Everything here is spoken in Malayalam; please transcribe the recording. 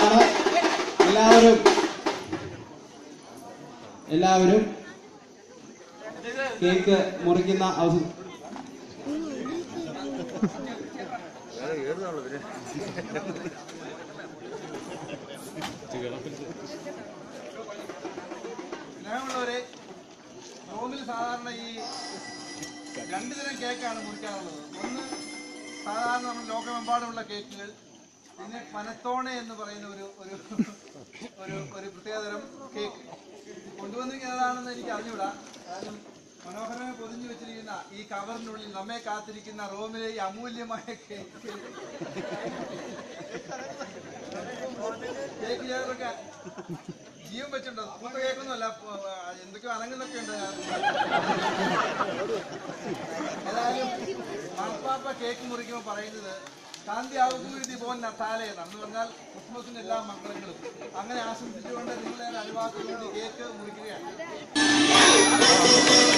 സമയമാണ് എല്ലാവരും എല്ലാവരും കേക്ക് മുറിക്കുന്ന അവസരം സ്നേഹമുള്ളവരെ റോമിൽ സാധാരണ ഈ രണ്ട് തരം കേക്കാണ് മുറിക്കാറുള്ളത് ഒന്ന് സാധാരണ നമ്മൾ ലോകമെമ്പാടുമുള്ള കേക്കുകൾ പിന്നെ പനത്തോണെ എന്ന് പറയുന്ന ഒരു ഒരു ഒരു ഒരു പ്രത്യേകതരം കേക്ക് കൊണ്ടുവന്നിരിക്കുന്നത് ഏതാണെന്ന് എനിക്ക് അറിഞ്ഞൂടാ കാരണം മനോഹരമായി പൊതിഞ്ഞു വെച്ചിരിക്കുന്ന ഈ കവറിനുള്ളിൽ നമ്മെ കാത്തിരിക്കുന്ന റോമിലെ ഈ അമൂല്യമായ കേക്ക് കേക്ക് ചേർക്കൊക്കെ ജീവൻ വെച്ചിട്ടുണ്ടോ മൂത്ത കേൾക്കൊന്നുമല്ല എന്തൊക്കെയോ അനങ്ങുന്നൊക്കെ ഉണ്ട് ഏതായാലും മാർപ്പാപ്പ കേക്ക് മുറിക്കുമ്പോൾ പറയുന്നത് ശാന്തി ആവുകൂതി പോൻ നത്താലെ എന്നാണ് എന്ന് പറഞ്ഞാൽ ക്രിസ്മസിന്റെ എല്ലാ മംഗളങ്ങളും അങ്ങനെ ആശംസിച്ചുകൊണ്ട് നിങ്ങളെ അനുവാദത്തോട് കേക്ക് മുറിക്കുകയാണ്